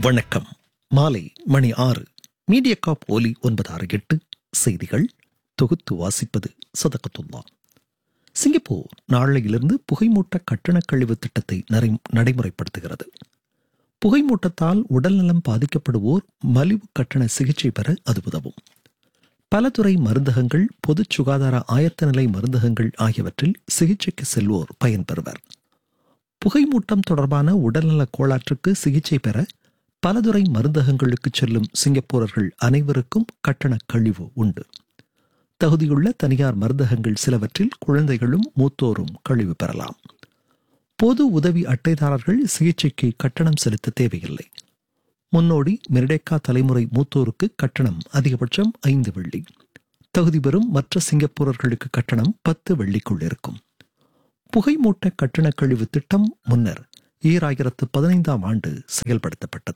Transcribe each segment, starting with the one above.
வணக்கம் மாலை மணி ஆறு மீடியா காப் ஒலி ஒன்பது ஆறு எட்டு செய்திகள் தொகுத்து வாசிப்பது சதகத்துல்லா சிங்கப்பூர் நாளையிலிருந்து புகைமூட்ட கட்டணக் கழிவு திட்டத்தை நரை- நடைமுறைப்படுத்துகிறது புகைமூட்டத்தால் உடல்நலம் பாதிக்கப்படுவோர் மலிவு கட்டண சிகிச்சை பெற அது உதவும் பல துறை மருந்தகங்கள் பொதுச் சுகாதார ஆயத்த நிலை மருந்தகங்கள் ஆகியவற்றில் சிகிச்சைக்கு செல்வோர் பயன்பெறுவர் புகைமூட்டம் தொடர்பான உடல்நல கோளாற்றுக்கு சிகிச்சை பெற பலதுறை மருந்தகங்களுக்கு செல்லும் சிங்கப்பூரர்கள் அனைவருக்கும் கட்டண கழிவு உண்டு தகுதியுள்ள தனியார் மருந்தகங்கள் சிலவற்றில் குழந்தைகளும் மூத்தோரும் கழிவு பெறலாம் பொது உதவி அட்டைதாரர்கள் சிகிச்சைக்கு கட்டணம் செலுத்த தேவையில்லை முன்னோடி மெரிடேக்கா தலைமுறை மூத்தோருக்கு கட்டணம் அதிகபட்சம் ஐந்து வெள்ளி தகுதி பெறும் மற்ற சிங்கப்பூரர்களுக்கு கட்டணம் பத்து வெள்ளிக்குள் இருக்கும் புகைமூட்ட கட்டண கழிவு திட்டம் முன்னர் ஈராயிரத்து பதினைந்தாம் ஆண்டு செயல்படுத்தப்பட்டது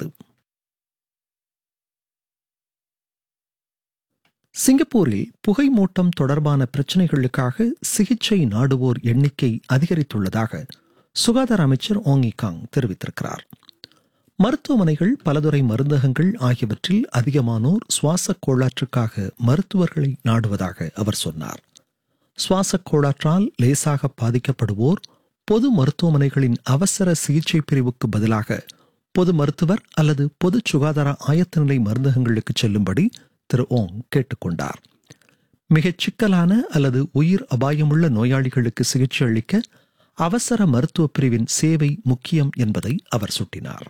சிங்கப்பூரில் புகைமூட்டம் தொடர்பான பிரச்சினைகளுக்காக சிகிச்சை நாடுவோர் எண்ணிக்கை அதிகரித்துள்ளதாக சுகாதார அமைச்சர் ஓங்கி காங் தெரிவித்திருக்கிறார் மருத்துவமனைகள் பலதுறை மருந்தகங்கள் ஆகியவற்றில் அதிகமானோர் சுவாச கோளாற்றுக்காக மருத்துவர்களை நாடுவதாக அவர் சொன்னார் சுவாச கோளாற்றால் லேசாக பாதிக்கப்படுவோர் பொது மருத்துவமனைகளின் அவசர சிகிச்சை பிரிவுக்கு பதிலாக பொது மருத்துவர் அல்லது பொது சுகாதார ஆயத்த நிலை மருந்தகங்களுக்கு செல்லும்படி திரு ஓங் கேட்டுக்கொண்டார் மிகச் சிக்கலான அல்லது உயிர் அபாயமுள்ள நோயாளிகளுக்கு சிகிச்சை அளிக்க அவசர மருத்துவ பிரிவின் சேவை முக்கியம் என்பதை அவர் சுட்டினார்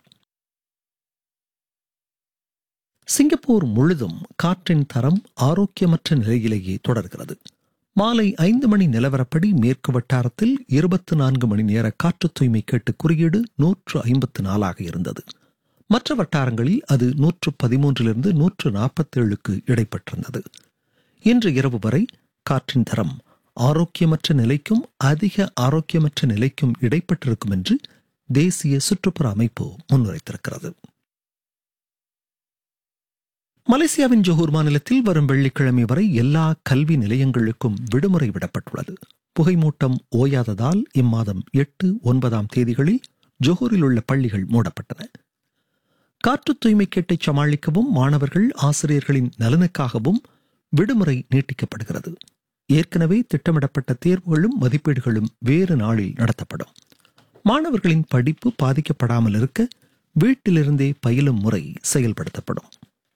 சிங்கப்பூர் முழுதும் காற்றின் தரம் ஆரோக்கியமற்ற நிலையிலேயே தொடர்கிறது மாலை ஐந்து மணி நிலவரப்படி மேற்கு வட்டாரத்தில் இருபத்தி நான்கு மணி நேர காற்று தூய்மை கேட்டு குறியீடு நூற்று ஐம்பத்து நாலாக இருந்தது மற்ற வட்டாரங்களில் அது நூற்று பதிமூன்றிலிருந்து நூற்று நாற்பத்தேழுக்கு இடைப்பட்டிருந்தது இன்று இரவு வரை காற்றின் தரம் ஆரோக்கியமற்ற நிலைக்கும் அதிக ஆரோக்கியமற்ற நிலைக்கும் இடைப்பட்டிருக்கும் என்று தேசிய சுற்றுப்புற அமைப்பு முன்னுரைத்திருக்கிறது மலேசியாவின் ஜோஹூர் மாநிலத்தில் வரும் வெள்ளிக்கிழமை வரை எல்லா கல்வி நிலையங்களுக்கும் விடுமுறை விடப்பட்டுள்ளது புகைமூட்டம் ஓயாததால் இம்மாதம் எட்டு ஒன்பதாம் தேதிகளில் ஜோஹூரில் உள்ள பள்ளிகள் மூடப்பட்டன காற்று தூய்மை கேட்டை சமாளிக்கவும் மாணவர்கள் ஆசிரியர்களின் நலனுக்காகவும் விடுமுறை நீட்டிக்கப்படுகிறது ஏற்கனவே திட்டமிடப்பட்ட தேர்வுகளும் மதிப்பீடுகளும் வேறு நாளில் நடத்தப்படும் மாணவர்களின் படிப்பு பாதிக்கப்படாமல் இருக்க வீட்டிலிருந்தே பயிலும் முறை செயல்படுத்தப்படும்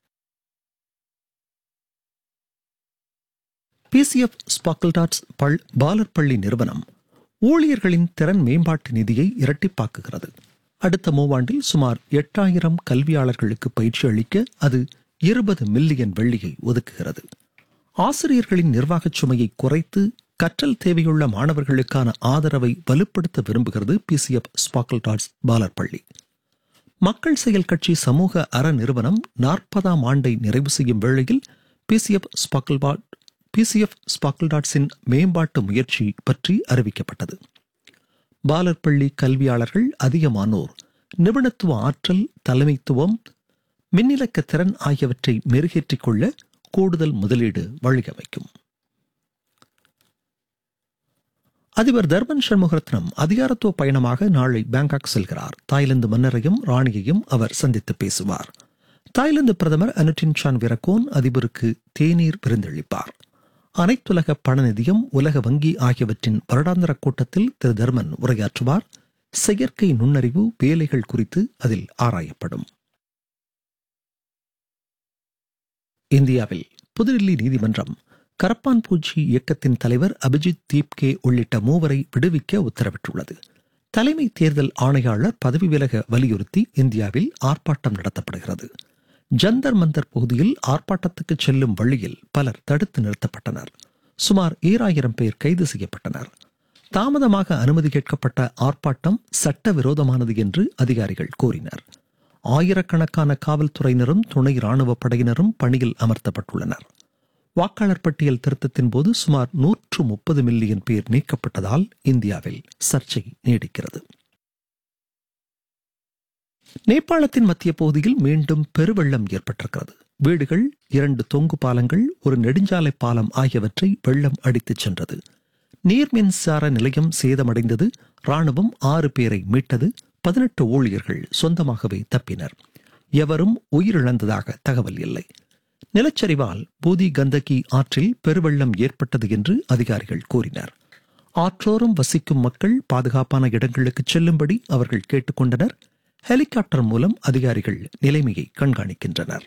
பிசிஎஃப் ஸ்பாக்கிள்டாட்ஸ் பல் பாலர் பள்ளி நிறுவனம் ஊழியர்களின் திறன் மேம்பாட்டு நிதியை இரட்டிப்பாக்குகிறது அடுத்த மூவாண்டில் சுமார் எட்டாயிரம் கல்வியாளர்களுக்கு பயிற்சி அளிக்க அது இருபது மில்லியன் வெள்ளியை ஒதுக்குகிறது ஆசிரியர்களின் நிர்வாகச் சுமையை குறைத்து கற்றல் தேவையுள்ள மாணவர்களுக்கான ஆதரவை வலுப்படுத்த விரும்புகிறது பிசிஎஃப் ஸ்பாக்கிள்டாட்ஸ் பாலர் பள்ளி மக்கள் செயல் கட்சி சமூக அற நிறுவனம் நாற்பதாம் ஆண்டை நிறைவு செய்யும் வேளையில் பிசிஎஃப் ஸ்பாக்கிள்பாட் பிசிஎஃப் ஸ்பாக்கிள்டாட்ஸின் மேம்பாட்டு முயற்சி பற்றி அறிவிக்கப்பட்டது பாலர் பள்ளி கல்வியாளர்கள் அதிகமானோர் நிபுணத்துவ ஆற்றல் தலைமைத்துவம் மின்னிலக்க திறன் ஆகியவற்றை மெருகேற்றிக் கொள்ள கூடுதல் முதலீடு வழியமைக்கும் அதிபர் தர்மன் சண்முகரத்னம் அதிகாரத்துவ பயணமாக நாளை பேங்காக் செல்கிறார் தாய்லாந்து மன்னரையும் ராணியையும் அவர் சந்தித்து பேசுவார் தாய்லாந்து பிரதமர் அனுட்டின் சான் விரகோன் அதிபருக்கு தேநீர் விருந்தளிப்பார் அனைத்துலக பண நிதியம் உலக வங்கி ஆகியவற்றின் வருடாந்திர கூட்டத்தில் திரு தர்மன் உரையாற்றுவார் செயற்கை நுண்ணறிவு வேலைகள் குறித்து அதில் ஆராயப்படும் இந்தியாவில் புதுடில்லி நீதிமன்றம் கரப்பான் பூச்சி இயக்கத்தின் தலைவர் அபிஜித் தீப்கே உள்ளிட்ட மூவரை விடுவிக்க உத்தரவிட்டுள்ளது தலைமை தேர்தல் ஆணையாளர் பதவி விலக வலியுறுத்தி இந்தியாவில் ஆர்ப்பாட்டம் நடத்தப்படுகிறது ஜந்தர் மந்தர் பகுதியில் ஆர்ப்பாட்டத்துக்கு செல்லும் வழியில் பலர் தடுத்து நிறுத்தப்பட்டனர் சுமார் ஈராயிரம் பேர் கைது செய்யப்பட்டனர் தாமதமாக அனுமதி கேட்கப்பட்ட ஆர்ப்பாட்டம் சட்டவிரோதமானது என்று அதிகாரிகள் கூறினர் ஆயிரக்கணக்கான காவல்துறையினரும் துணை ராணுவ படையினரும் பணியில் அமர்த்தப்பட்டுள்ளனர் வாக்காளர் பட்டியல் திருத்தத்தின் போது சுமார் நூற்று முப்பது மில்லியன் பேர் நீக்கப்பட்டதால் இந்தியாவில் சர்ச்சை நீடிக்கிறது நேபாளத்தின் மத்திய பகுதியில் மீண்டும் பெருவெள்ளம் ஏற்பட்டிருக்கிறது வீடுகள் இரண்டு தொங்கு பாலங்கள் ஒரு நெடுஞ்சாலை பாலம் ஆகியவற்றை வெள்ளம் அடித்துச் சென்றது நீர் மின்சார நிலையம் சேதமடைந்தது ராணுவம் ஆறு பேரை மீட்டது பதினெட்டு ஊழியர்கள் சொந்தமாகவே தப்பினர் எவரும் உயிரிழந்ததாக தகவல் இல்லை நிலச்சரிவால் பூதி கந்தகி ஆற்றில் பெருவெள்ளம் ஏற்பட்டது என்று அதிகாரிகள் கூறினர் ஆற்றோரம் வசிக்கும் மக்கள் பாதுகாப்பான இடங்களுக்கு செல்லும்படி அவர்கள் கேட்டுக்கொண்டனர் ஹெலிகாப்டர் மூலம் அதிகாரிகள் நிலைமையை கண்காணிக்கின்றனர்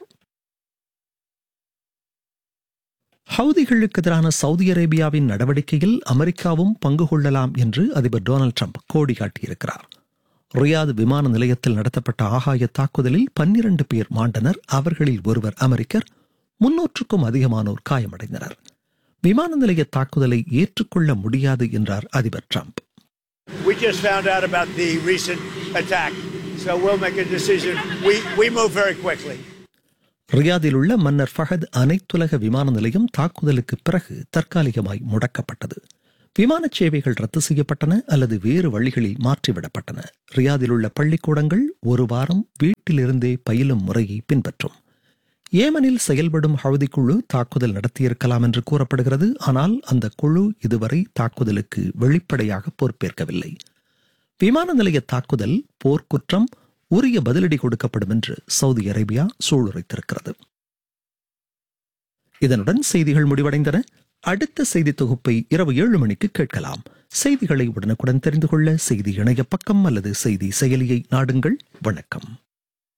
ஹவுதிகளுக்கு எதிரான சவுதி அரேபியாவின் நடவடிக்கையில் அமெரிக்காவும் பங்கு கொள்ளலாம் என்று அதிபர் டொனால்டு ட்ரம்ப் கோடி காட்டியிருக்கிறார் ரியாத் விமான நிலையத்தில் நடத்தப்பட்ட ஆகாய தாக்குதலில் பன்னிரண்டு பேர் மாண்டனர் அவர்களில் ஒருவர் அமெரிக்கர் முன்னூற்றுக்கும் அதிகமானோர் காயமடைந்தனர் விமான நிலைய தாக்குதலை ஏற்றுக்கொள்ள முடியாது என்றார் அதிபர் Trump We just found out about the recent attack, so we'll make a decision. We, we move very quickly. ரியாதில் உள்ள மன்னர் ஃபஹத் அனைத்துலக விமான நிலையம் தாக்குதலுக்கு பிறகு தற்காலிகமாய் முடக்கப்பட்டது விமான சேவைகள் ரத்து செய்யப்பட்டன அல்லது வேறு வழிகளில் மாற்றிவிடப்பட்டன ரியாதில் உள்ள பள்ளிக்கூடங்கள் ஒரு வாரம் வீட்டிலிருந்தே பயிலும் முறையை பின்பற்றும் ஏமனில் செயல்படும் ஹவுதி குழு தாக்குதல் நடத்தியிருக்கலாம் என்று கூறப்படுகிறது ஆனால் அந்த குழு இதுவரை தாக்குதலுக்கு வெளிப்படையாக பொறுப்பேற்கவில்லை விமான நிலைய தாக்குதல் போர்க்குற்றம் உரிய பதிலடி கொடுக்கப்படும் என்று சவுதி அரேபியா சூளுரைத்திருக்கிறது இதனுடன் செய்திகள் முடிவடைந்தன அடுத்த செய்தி தொகுப்பை இரவு ஏழு மணிக்கு கேட்கலாம் செய்திகளை உடனுக்குடன் தெரிந்து கொள்ள செய்தி இணைய பக்கம் அல்லது செய்தி செயலியை நாடுங்கள் வணக்கம்